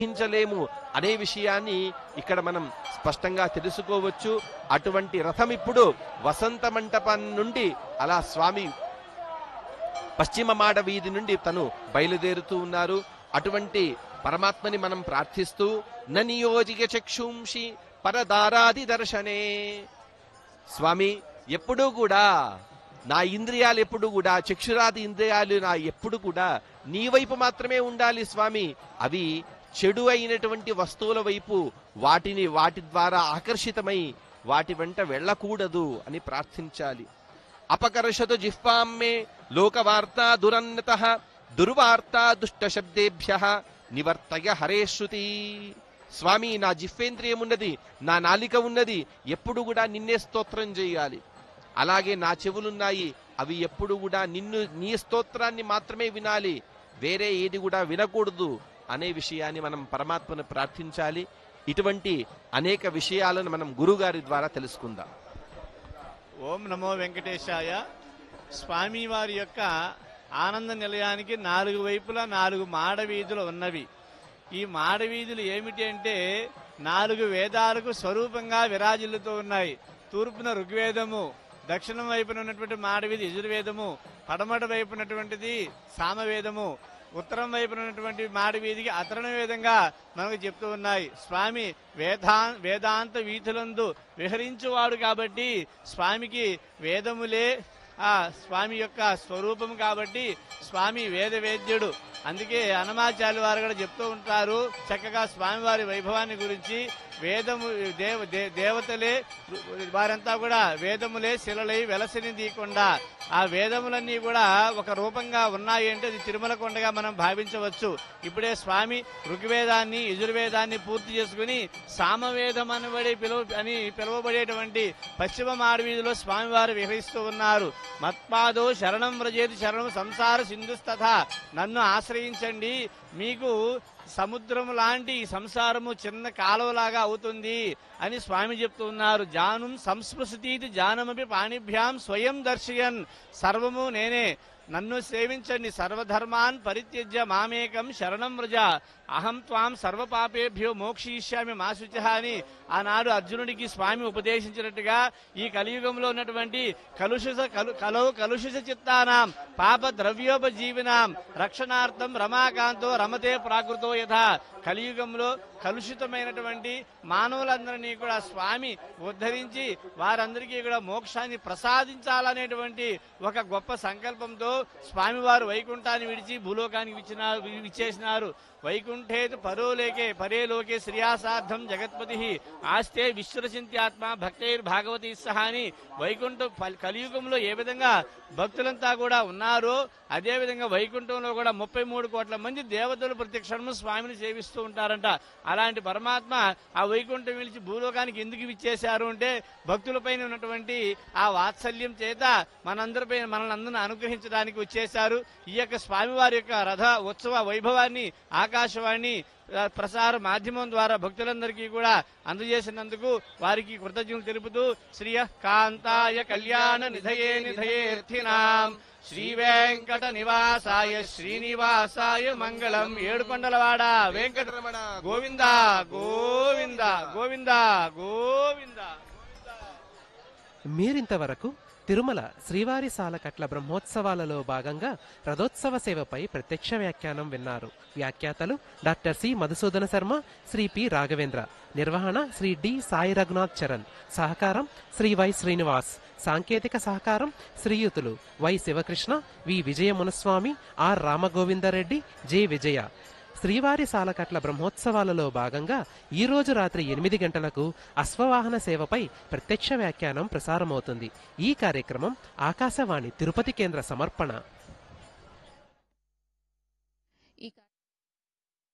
ఊహించలేము అనే విషయాన్ని ఇక్కడ మనం స్పష్టంగా తెలుసుకోవచ్చు అటువంటి రథం ఇప్పుడు వసంత మంటపం నుండి అలా స్వామి పశ్చిమ మాడ వీధి నుండి తను బయలుదేరుతూ ఉన్నారు అటువంటి పరమాత్మని మనం ప్రార్థిస్తూ ననియోజిక చక్షుంషి పరదారాది దర్శనే స్వామి ఎప్పుడూ కూడా నా ఇంద్రియాలు ఎప్పుడు కూడా చక్షురాది ఇంద్రియాలు నా ఎప్పుడు కూడా నీ వైపు మాత్రమే ఉండాలి స్వామి అవి చెడు అయినటువంటి వస్తువుల వైపు వాటిని వాటి ద్వారా ఆకర్షితమై వాటి వెంట వెళ్ళకూడదు అని ప్రార్థించాలి అపకర్షతు జిహ్వామ్మే లోకవార్తా దురన్నత దుర్వార్తా దుష్ట శబ్దేభ్య నివర్తయ హరే శృతి స్వామి నా జిహ్వేంద్రియం ఉన్నది నా నాలిక ఉన్నది ఎప్పుడు కూడా నిన్నే స్తోత్రం చేయాలి అలాగే నా చెవులున్నాయి అవి ఎప్పుడు కూడా నిన్ను నీ స్తోత్రాన్ని మాత్రమే వినాలి వేరే ఏది కూడా వినకూడదు అనే విషయాన్ని మనం పరమాత్మను ప్రార్థించాలి ఇటువంటి అనేక విషయాలను మనం గురుగారి ద్వారా తెలుసుకుందాం ఓం నమో వెంకటేశాయ స్వామివారి యొక్క ఆనంద నిలయానికి నాలుగు వైపులా నాలుగు మాడ వీధులు ఉన్నవి ఈ మాడ వీధులు ఏమిటి అంటే నాలుగు వేదాలకు స్వరూపంగా విరాజిల్లుతూ ఉన్నాయి తూర్పున ఋగ్వేదము దక్షిణం వైపున ఉన్నటువంటి మాడవీధి యజుర్వేదము పడమట వైపు ఉన్నటువంటిది సామవేదము ఉత్తరం వైపున ఉన్నటువంటి మాడవీధికి అతరణ వేదంగా మనకు చెప్తూ ఉన్నాయి స్వామి వేదా వేదాంత వీధులందు విహరించువాడు కాబట్టి స్వామికి వేదములే ఆ స్వామి యొక్క స్వరూపం కాబట్టి స్వామి వేద వేద్యుడు అందుకే అనమాచార్య వారు కూడా చెప్తూ ఉంటారు చక్కగా స్వామివారి వైభవాన్ని గురించి వేదము దేవ దే- దేవతలే వారంతా కూడా వేదములే శిలలై వెలసిని తీయకుండా ఆ వేదములన్నీ కూడా ఒక రూపంగా ఉన్నాయి అంటే అది తిరుమల కొండగా మనం భావించవచ్చు ఇప్పుడే స్వామి ఋగ్వేదాన్ని యజుర్వేదాన్ని పూర్తి చేసుకుని సామవేదం అనబడి పిలువ అని పిలువబడేటువంటి పశ్చిమ మాడవీధిలో స్వామివారు విహరిస్తూ ఉన్నారు మత్పాదో శరణం వ్రజేది శరణం సంసార సింధుస్తథ నన్ను ఆశ్రయించండి మీకు సముద్రం లాంటి ఈ సంసారము చిన్న కాలువలాగా అవుతుంది అని స్వామి చెప్తూ ఉన్నారు జానం సంస్పృశతీతి జానమపి పాణిభ్యాం స్వయం దర్శయన్ సర్వము నేనే నన్ను సేవించండి సర్వధర్మాన్ పరిత్యజ్య మామేకం శరణం వ్రజ అహం త్వాం సర్వపాపేభ్యో మోక్షయిష్యామి మా శుచ అని ఆనాడు అర్జునుడికి స్వామి ఉపదేశించినట్టుగా ఈ కలియుగంలో ఉన్నటువంటి కలుషిత కలు కలౌ కలుషిత చిత్తానాం పాప ద్రవ్యోపజీవినాం రక్షణార్థం రమాకాంతో రమతే ప్రాకృతో యథా కలియుగంలో కలుషితమైనటువంటి మానవులందరినీ కూడా స్వామి ఉద్ధరించి వారందరికీ కూడా మోక్షాన్ని ప్రసాదించాలనేటువంటి ఒక గొప్ప సంకల్పంతో స్వామివారు వైకుంఠాన్ని విడిచి భూలోకానికి విచ్చినారు విచ్చేసినారు వైకుంఠేతు పరోలేకే పరేలోకే శ్రియాసార్థం జగత్పతి ఆస్తే విశ్వసింత్యాత్మ భక్తైర్ భాగవతి సహా అని వైకుంఠ పల్- కలియుగంలో ఏ విధంగా భక్తులంతా కూడా ఉన్నారో అదే విధంగా వైకుంఠంలో కూడా ముప్పై మూడు కోట్ల మంది దేవతలు ప్రత్యక్షము స్వామిని సేవిస్తూ ఉంటారంట అలాంటి పరమాత్మ ఆ వైకుంఠం విలిచి భూలోకానికి ఎందుకు విచ్చేశారు అంటే భక్తులపైన ఉన్నటువంటి ఆ వాత్సల్యం చేత మనందరిపై మనల్ని అందరిని అనుగ్రహించడానికి వచ్చేశారు ఈ యొక్క స్వామివారి యొక్క రథ ఉత్సవ వైభవాన్ని ఆకాశవాణి ఆ, ప్రసార మాధ్యమం ద్వారా భక్తులందరికీ కూడా అందజేసినందుకు వారికి కృతజ్ఞతలు తెలుపుతూ శ్రీయ కాంతాయ కళ్యాణ నిధయే నిధయేర్థినాం శ్రీ వెంకట నివాసాయ శ్రీనివాసాయ మంగళం ఏడుకొండలవాడ వెంకటరమణ గోవింద గోవింద గోవింద గోవింద మీరింతవరకు తిరుమల శ్రీవారి సాలకట్ల బ్రహ్మోత్సవాలలో భాగంగా రథోత్సవ సేవపై ప్రత్యక్ష వ్యాఖ్యానం విన్నారు వ్యాఖ్యాతలు doctor C Madhusudana Sharma Shri P Raghavendra నిర్వహణ శ్రీ డి సాయి రఘునాథ్ చరణ్ సహకారం శ్రీ వై శ్రీనివాస్ సాంకేతిక సహకారం శ్రీయుతులు Y Sivakrishna V Vijaya Munaswamy R Ramagovindareddy J Vijaya శ్రీవారి సాలకట్ల బ్రహ్మోత్సవాలలో భాగంగా ఈ రోజు రాత్రి ఎనిమిది గంటలకు అశ్వవాహన సేవపై ప్రత్యక్ష వ్యాఖ్యానం ప్రసారమవుతుంది ఈ కార్యక్రమం ఆకాశవాణి తిరుపతి కేంద్ర సమర్పణ